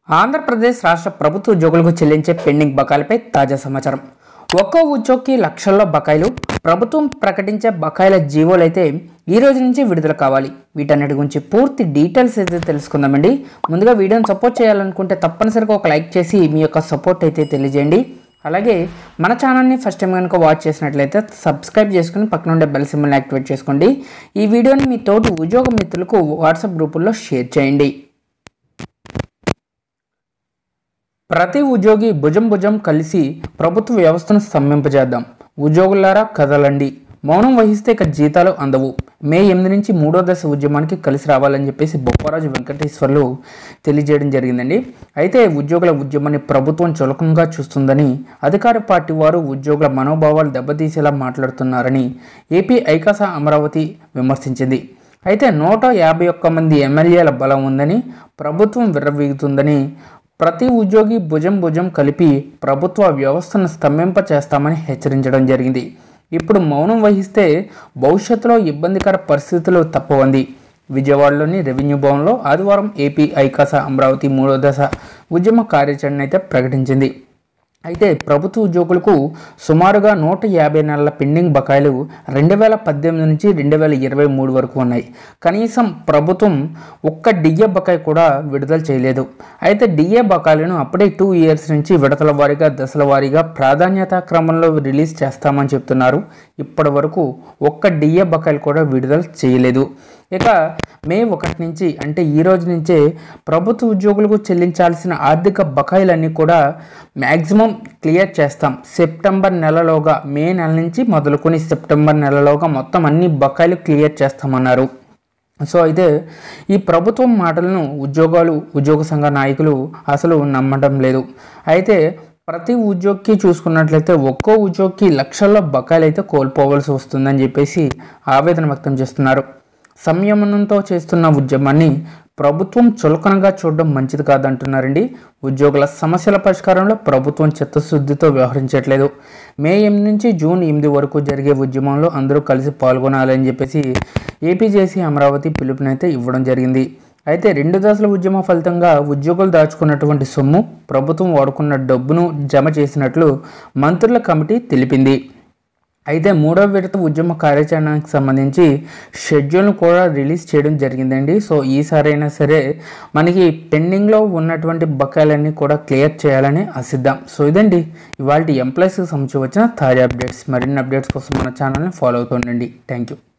ఆంధ్రప్రదేశ్ రాష్ట్ర ప్రభుత్వ ఉద్యోగులకు చెల్లించే పెండింగ్ బకాయిలపై తాజా సమాచారం ఒక్కో ఉద్యోగికి లక్షల్లో బకాయిలు ప్రభుత్వం ప్రకటించే బకాయిల జీవోలు అయితే ఈ రోజు నుంచి విడుదల కావాలి వీటన్నిటి గురించి పూర్తి డీటెయిల్స్ అయితే తెలుసుకుందామండి ముందుగా వీడియోని సపోర్ట్ చేయాలనుకుంటే తప్పనిసరిగా ఒక లైక్ చేసి మీ యొక్క సపోర్ట్ అయితే తెలియజేయండి అలాగే మన ఛానల్ని ఫస్ట్ టైం కనుక వాచ్ చేసినట్లయితే సబ్స్క్రైబ్ చేసుకుని పక్కన ఉండే బెల్ సింబల్ని యాక్టివేట్ చేసుకోండి ఈ వీడియోని మీ తోటి ఉద్యోగ మిత్రులకు వాట్సాప్ గ్రూపుల్లో షేర్ చేయండి ప్రతి ఉద్యోగి భుజం భుజం కలిసి ప్రభుత్వ వ్యవస్థను స్తంభింపజేద్దాం ఉద్యోగులారా కదలండి మౌనం వహిస్తే ఇక జీతాలు అందవు మే ఎనిమిది నుంచి మూడో దశ ఉద్యమానికి కలిసి రావాలని చెప్పేసి బొప్పరాజు వెంకటేశ్వర్లు తెలియజేయడం జరిగిందండి అయితే ఉద్యోగుల ఉద్యమాన్ని ప్రభుత్వం చులకంగా చూస్తుందని అధికార పార్టీ వారు ఉద్యోగుల మనోభావాలు దెబ్బతీసేలా మాట్లాడుతున్నారని ఏపీ ఐకాస అమరావతి విమర్శించింది అయితే నూట యాభై ఒక్క మంది ఎమ్మెల్యేల బలం ఉందని ప్రభుత్వం విర్రవీగుతుందని ప్రతి ఉద్యోగి భుజం భుజం కలిపి ప్రభుత్వ వ్యవస్థను స్తంభింప చేస్తామని హెచ్చరించడం జరిగింది ఇప్పుడు మౌనం వహిస్తే భవిష్యత్తులో ఇబ్బందికర పరిస్థితులు తప్పవంది విజయవాడలోని రెవెన్యూ భవన్లో ఆదివారం ఏపీ ఐకాస అమరావతి మూడో దశ ఉద్యమ కార్యాచరణ అయితే ప్రకటించింది అయితే ప్రభుత్వ ఉద్యోగులకు సుమారుగా నూట యాభై నెలల పెండింగ్ బకాయిలు రెండు వేల పద్దెనిమిది నుంచి రెండు వేల ఇరవై మూడు వరకు ఉన్నాయి కనీసం ప్రభుత్వం ఒక్క డిఏ బకాయి కూడా విడుదల చేయలేదు అయితే డిఏ బకాయిలను అప్పుడే టూ ఇయర్స్ నుంచి విడతల వారీగా దశల వారీగా ప్రాధాన్యత క్రమంలో రిలీజ్ చేస్తామని చెప్తున్నారు ఇప్పటి వరకు ఒక్క డిఏ బకాయిలు కూడా విడుదల చేయలేదు ఇక మే ఒకటి నుంచి అంటే ఈ రోజు నుంచే ప్రభుత్వ ఉద్యోగులకు చెల్లించాల్సిన ఆర్థిక బకాయిలన్నీ కూడా మ్యాక్సిమం క్లియర్ చేస్తాం సెప్టెంబర్ నెలలోగా మే నెల నుంచి మొదలుకొని సెప్టెంబర్ నెలలోగా మొత్తం అన్ని బకాయిలు క్లియర్ చేస్తామన్నారు సో అయితే ఈ ప్రభుత్వం మాటలను ఉద్యోగాలు ఉద్యోగ సంఘ నాయకులు అసలు నమ్మడం లేదు అయితే ప్రతి ఉద్యోగికి చూసుకున్నట్లయితే ఒక్కో ఉద్యోగికి లక్షల్లో బకాయిలు అయితే కోల్పోవలసి వస్తుందని చెప్పేసి ఆవేదన వ్యక్తం చేస్తున్నారు సంయమనంతో చేస్తున్న ఉద్యమాన్ని ప్రభుత్వం చులకనగా చూడడం మంచిది కాదంటున్నారండి ఉద్యోగుల సమస్యల పరిష్కారంలో ప్రభుత్వం చిత్తశుద్ధితో వ్యవహరించట్లేదు మే ఎనిమిది నుంచి జూన్ ఎనిమిది వరకు జరిగే ఉద్యమంలో అందరూ కలిసి పాల్గొనాలని చెప్పేసి ఏపీజేసీ అమరావతి పిలుపునైతే ఇవ్వడం జరిగింది అయితే రెండు దశల ఉద్యమ ఫలితంగా ఉద్యోగులు దాచుకున్నటువంటి సొమ్ము ప్రభుత్వం వాడుకున్న డబ్బును జమ చేసినట్లు మంత్రుల కమిటీ తెలిపింది అయితే మూడో విడత ఉద్యమ కార్యాచరణకు సంబంధించి షెడ్యూల్ను కూడా రిలీజ్ చేయడం జరిగిందండి సో ఈసారి అయినా సరే మనకి పెండింగ్లో ఉన్నటువంటి బకాయిలన్నీ కూడా క్లియర్ చేయాలని ఆశిద్దాం సో ఇదండి ఇవాళ ఎంప్లాయీస్కి సంబంధించి వచ్చిన తాజా అప్డేట్స్ మరిన్ని అప్డేట్స్ కోసం మన ఛానల్ని ఫాలో అవుతుండండి థ్యాంక్ యూ